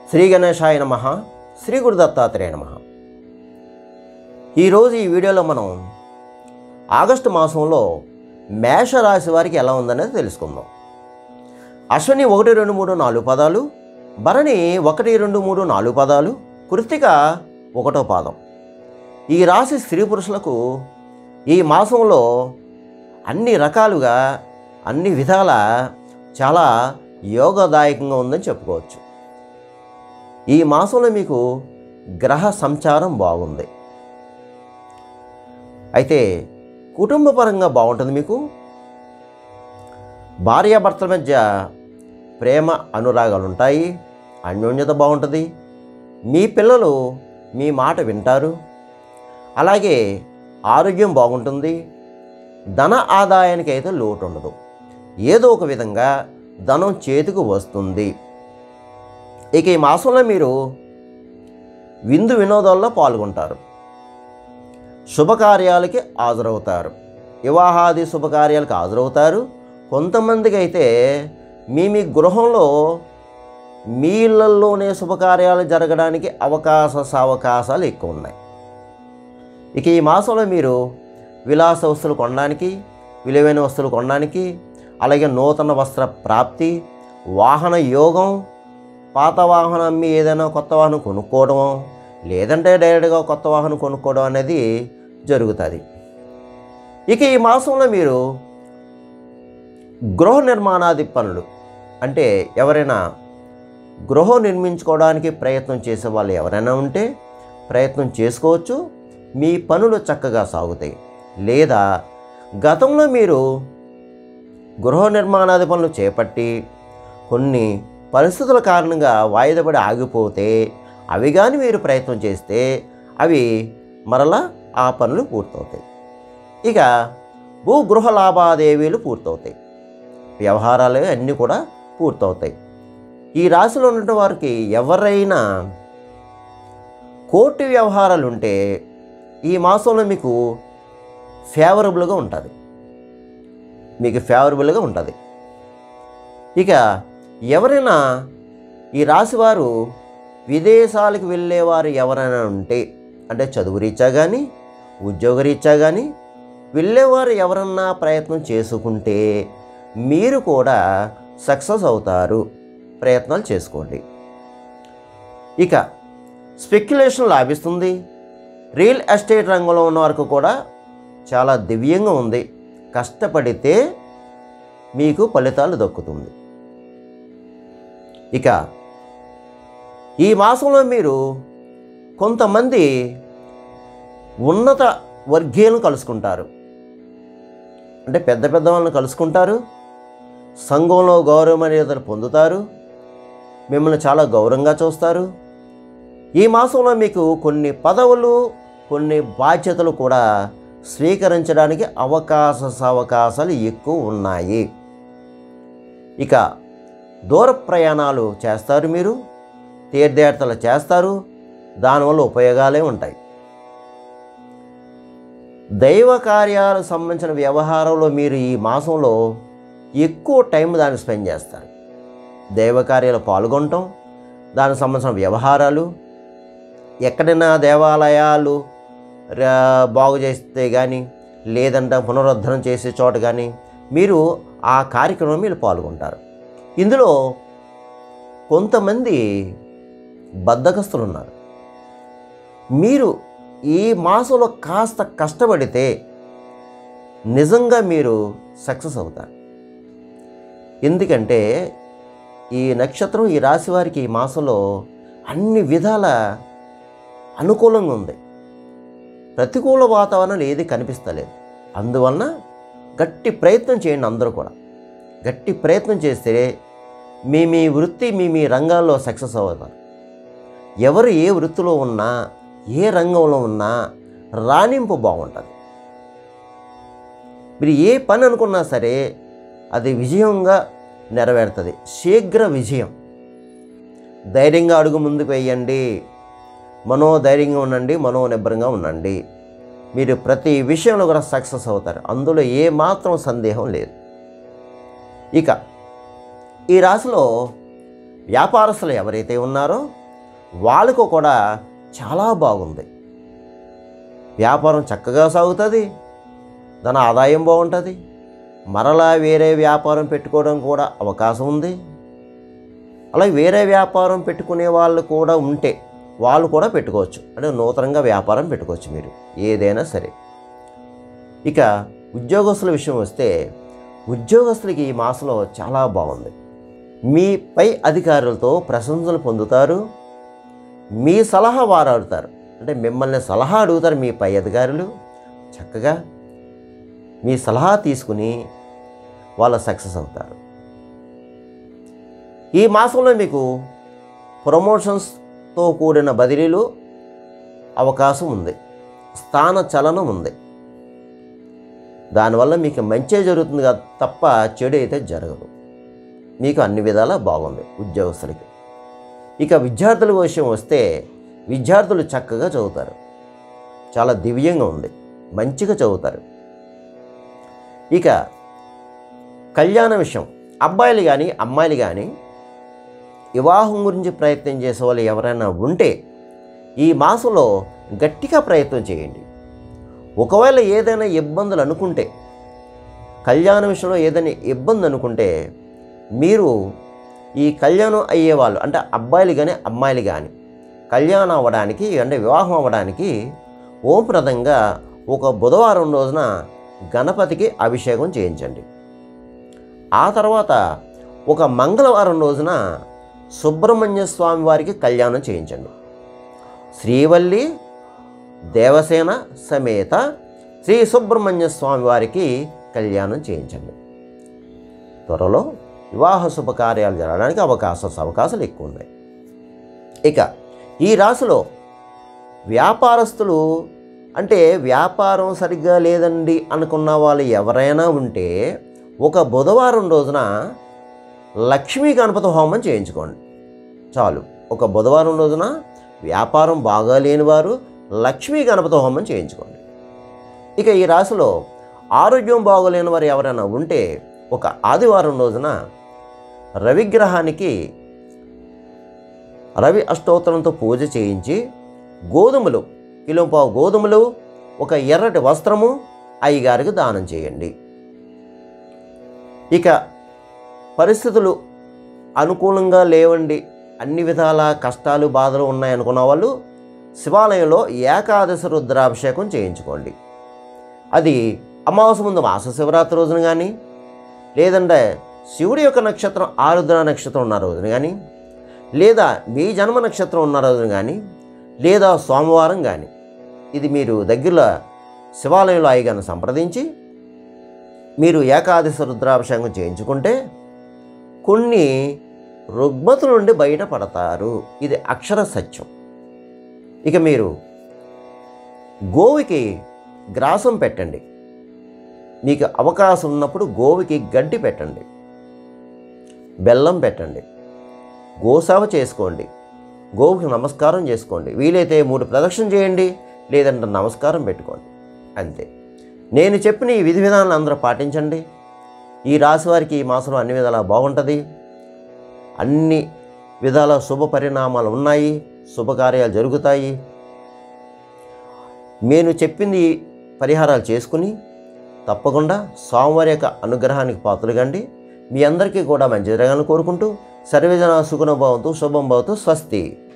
శ్రీ గణేశాయ నమ శ్రీ గురు దత్తాత్రేయ నమ ఈరోజు ఈ వీడియోలో మనం ఆగస్టు మాసంలో మేషరాశి వారికి ఎలా ఉందనేది తెలుసుకుందాం అశ్విని ఒకటి రెండు మూడు నాలుగు పదాలు భరణి ఒకటి రెండు మూడు నాలుగు పదాలు కృత్తిక ఒకటో పాదం ఈ రాశి స్త్రీ పురుషులకు ఈ మాసంలో అన్ని రకాలుగా అన్ని విధాల చాలా యోగదాయకంగా ఉందని చెప్పుకోవచ్చు ఈ మాసంలో మీకు గ్రహ సంచారం బాగుంది అయితే కుటుంబపరంగా బాగుంటుంది మీకు భార్యాభర్తల మధ్య ప్రేమ అనురాగాలు ఉంటాయి అన్యోన్యత బాగుంటుంది మీ పిల్లలు మీ మాట వింటారు అలాగే ఆరోగ్యం బాగుంటుంది ధన ఆదాయానికి అయితే లోటు ఉండదు ఏదో ఒక విధంగా ధనం చేతికి వస్తుంది ఇక ఈ మాసంలో మీరు విందు వినోదాల్లో పాల్గొంటారు శుభకార్యాలకి హాజరవుతారు వివాహాది శుభకార్యాలకు హాజరవుతారు కొంతమందికి అయితే మీ మీ గృహంలో మీ ఇళ్లలోనే శుభకార్యాలు జరగడానికి అవకాశ అవకాశాలు ఎక్కువ ఉన్నాయి ఇక ఈ మాసంలో మీరు విలాస వస్తువులు కొనడానికి విలువైన వస్తువులు కొనడానికి అలాగే నూతన వస్త్ర ప్రాప్తి వాహన యోగం పాత వాహనం అమ్మి ఏదైనా కొత్త వాహనం కొనుక్కోవడం లేదంటే డైరెక్ట్గా కొత్త వాహనం కొనుక్కోవడం అనేది జరుగుతుంది ఇక ఈ మాసంలో మీరు గృహ నిర్మాణాది పనులు అంటే ఎవరైనా గృహం నిర్మించుకోవడానికి ప్రయత్నం చేసే వాళ్ళు ఎవరైనా ఉంటే ప్రయత్నం చేసుకోవచ్చు మీ పనులు చక్కగా సాగుతాయి లేదా గతంలో మీరు గృహ నిర్మాణాది పనులు చేపట్టి కొన్ని పరిస్థితుల కారణంగా వాయిదా పడి ఆగిపోతే అవి కానీ మీరు ప్రయత్నం చేస్తే అవి మరలా ఆ పనులు పూర్తవుతాయి ఇక భూగృహ లావాదేవీలు పూర్తవుతాయి వ్యవహారాలు అన్నీ కూడా పూర్తవుతాయి ఈ రాశిలో ఉన్న వారికి ఎవరైనా కోర్టు వ్యవహారాలు ఉంటే ఈ మాసంలో మీకు ఫేవరబుల్గా ఉంటుంది మీకు ఫేవరబుల్గా ఉంటుంది ఇక ఎవరైనా ఈ రాశివారు విదేశాలకు వెళ్ళేవారు ఎవరైనా ఉంటే అంటే చదువు రీత్యా కానీ ఉద్యోగ రీత్యా కానీ వెళ్ళేవారు ఎవరన్నా ప్రయత్నం చేసుకుంటే మీరు కూడా సక్సెస్ అవుతారు ప్రయత్నాలు చేసుకోండి ఇక స్పెక్యులేషన్ లాభిస్తుంది రియల్ ఎస్టేట్ రంగంలో ఉన్న వరకు కూడా చాలా దివ్యంగా ఉంది కష్టపడితే మీకు ఫలితాలు దక్కుతుంది ఇక ఈ మాసంలో మీరు కొంతమంది ఉన్నత వర్గీయులను కలుసుకుంటారు అంటే పెద్ద పెద్ద వాళ్ళని కలుసుకుంటారు సంఘంలో గౌరవ మర్యాదలు పొందుతారు మిమ్మల్ని చాలా గౌరవంగా చూస్తారు ఈ మాసంలో మీకు కొన్ని పదవులు కొన్ని బాధ్యతలు కూడా స్వీకరించడానికి అవకాశ అవకాశాలు ఎక్కువ ఉన్నాయి ఇక దూర ప్రయాణాలు చేస్తారు మీరు తీర్థయాత్రలు చేస్తారు దానివల్ల ఉపయోగాలే ఉంటాయి దైవ కార్యాలకు సంబంధించిన వ్యవహారంలో మీరు ఈ మాసంలో ఎక్కువ టైం దాన్ని స్పెండ్ చేస్తారు దైవ కార్యాలు పాల్గొనటం దానికి సంబంధించిన వ్యవహారాలు ఎక్కడైనా దేవాలయాలు రా- బాగు చేస్తే కానీ లేదంటే పునరుద్ధరణ చేసే చోట కానీ మీరు ఆ కార్యక్రమం మీరు పాల్గొంటారు ఇందులో కొంతమంది బద్ధకస్తులు ఉన్నారు మీరు ఈ మాసంలో కాస్త కష్టపడితే నిజంగా మీరు సక్సెస్ అవుతారు ఎందుకంటే ఈ నక్షత్రం ఈ రాశి వారికి ఈ మాసంలో అన్ని విధాల అనుకూలంగా ఉంది ప్రతికూల వాతావరణం ఏది కనిపిస్తలేదు అందువలన గట్టి ప్రయత్నం చేయండి అందరూ కూడా గట్టి ప్రయత్నం చేస్తే మీ మీ వృత్తి మీ మీ రంగాల్లో సక్సెస్ అవుతారు ఎవరు ఏ వృత్తిలో ఉన్నా ఏ రంగంలో ఉన్నా రాణింపు బాగుంటుంది మీరు ఏ పని అనుకున్నా సరే అది విజయంగా నెరవేరుతుంది శీఘ్ర విజయం ధైర్యంగా అడుగు ముందుకు వేయండి మనోధైర్యంగా ఉండండి మనోనిబ్బరంగా ఉండండి మీరు ప్రతి విషయంలో కూడా సక్సెస్ అవుతారు అందులో ఏ మాత్రం సందేహం లేదు ఇక ఈ రాశిలో వ్యాపారస్తులు ఎవరైతే ఉన్నారో వాళ్ళకు కూడా చాలా బాగుంది వ్యాపారం చక్కగా సాగుతుంది దాని ఆదాయం బాగుంటుంది మరలా వేరే వ్యాపారం పెట్టుకోవడం కూడా అవకాశం ఉంది అలాగే వేరే వ్యాపారం పెట్టుకునే వాళ్ళు కూడా ఉంటే వాళ్ళు కూడా పెట్టుకోవచ్చు అంటే నూతనంగా వ్యాపారం పెట్టుకోవచ్చు మీరు ఏదైనా సరే ఇక ఉద్యోగస్తుల విషయం వస్తే ఉద్యోగస్తులకి ఈ మాసంలో చాలా బాగుంది మీ పై అధికారులతో ప్రశంసలు పొందుతారు మీ సలహా వారు అడుగుతారు అంటే మిమ్మల్ని సలహా అడుగుతారు మీ పై అధికారులు చక్కగా మీ సలహా తీసుకుని వాళ్ళు సక్సెస్ అవుతారు ఈ మాసంలో మీకు ప్రమోషన్స్తో కూడిన బదిలీలు అవకాశం ఉంది స్థాన చలనం ఉంది దానివల్ల మీకు మంచే జరుగుతుంది కదా తప్ప చెడు అయితే జరగదు మీకు అన్ని విధాలా బాగుంది ఉద్యోగస్తులకి ఇక విద్యార్థుల విషయం వస్తే విద్యార్థులు చక్కగా చదువుతారు చాలా దివ్యంగా ఉంది మంచిగా చదువుతారు ఇక కళ్యాణ విషయం అబ్బాయిలు కానీ అమ్మాయిలు కానీ వివాహం గురించి ప్రయత్నం చేసే వాళ్ళు ఎవరైనా ఉంటే ఈ మాసంలో గట్టిగా ప్రయత్నం చేయండి ఒకవేళ ఏదైనా ఇబ్బందులు అనుకుంటే కళ్యాణ విషయంలో ఏదైనా ఇబ్బంది అనుకుంటే మీరు ఈ కళ్యాణం అయ్యేవాళ్ళు అంటే అబ్బాయిలు కానీ అమ్మాయిలు కానీ కళ్యాణం అవ్వడానికి అంటే వివాహం అవ్వడానికి ఓంప్రదంగా ఒక బుధవారం రోజున గణపతికి అభిషేకం చేయించండి ఆ తర్వాత ఒక మంగళవారం రోజున సుబ్రహ్మణ్య స్వామి వారికి కళ్యాణం చేయించండి శ్రీవల్లి దేవసేన సమేత శ్రీ సుబ్రహ్మణ్య స్వామి వారికి కళ్యాణం చేయించండి త్వరలో వివాహ శుభకార్యాలు జరగడానికి అవకాశం అవకాశాలు ఎక్కువ ఉన్నాయి ఇక ఈ రాశిలో వ్యాపారస్తులు అంటే వ్యాపారం సరిగ్గా లేదండి అనుకున్న వాళ్ళు ఎవరైనా ఉంటే ఒక బుధవారం రోజున లక్ష్మీ గణపతి హోమం చేయించుకోండి చాలు ఒక బుధవారం రోజున వ్యాపారం బాగా లేని వారు లక్ష్మీ గణపతి హోమం చేయించుకోండి ఇక ఈ రాశిలో ఆరోగ్యం బాగోలేని వారు ఎవరైనా ఉంటే ఒక ఆదివారం రోజున రవిగ్రహానికి రవి అష్టోత్తరంతో పూజ చేయించి గోధుమలు కిలోపావు గోధుమలు ఒక ఎర్రటి వస్త్రము అయ్యగారికి దానం చేయండి ఇక పరిస్థితులు అనుకూలంగా లేవండి అన్ని విధాల కష్టాలు బాధలు ఉన్నాయనుకున్న వాళ్ళు శివాలయంలో ఏకాదశి రుద్రాభిషేకం చేయించుకోండి అది అమావాస్య ముందు మాస శివరాత్రి రోజున కానీ లేదంటే శివుడి యొక్క నక్షత్రం ఆరుద్ర నక్షత్రం ఉన్న రోజున కానీ లేదా మీ జన్మ నక్షత్రం ఉన్న రోజున కానీ లేదా సోమవారం కానీ ఇది మీరు దగ్గరలో శివాలయంలో అయ్యగారిని సంప్రదించి మీరు ఏకాదశి రుద్రాభిషేకం చేయించుకుంటే కొన్ని రుగ్మతుల నుండి బయటపడతారు ఇది అక్షర సత్యం ఇక మీరు గోవికి గ్రాసం పెట్టండి మీకు అవకాశం ఉన్నప్పుడు గోవికి గడ్డి పెట్టండి బెల్లం పెట్టండి గోసేవ చేసుకోండి గోవుకి నమస్కారం చేసుకోండి వీలైతే మూడు ప్రదక్షిణ చేయండి లేదంటే నమస్కారం పెట్టుకోండి అంతే నేను చెప్పిన ఈ విధి విధానాలు అందరూ పాటించండి ఈ రాశి వారికి ఈ మాసంలో అన్ని విధాలా బాగుంటుంది అన్ని విధాల శుభ పరిణామాలు ఉన్నాయి శుభకార్యాలు జరుగుతాయి నేను చెప్పింది పరిహారాలు చేసుకుని తప్పకుండా స్వామివారి యొక్క అనుగ్రహానికి పాత్రగండి మీ అందరికీ కూడా మంచి జరగాలని కోరుకుంటూ సర్వజన సుగుణ భవంతు శుభం భవతు స్వస్తి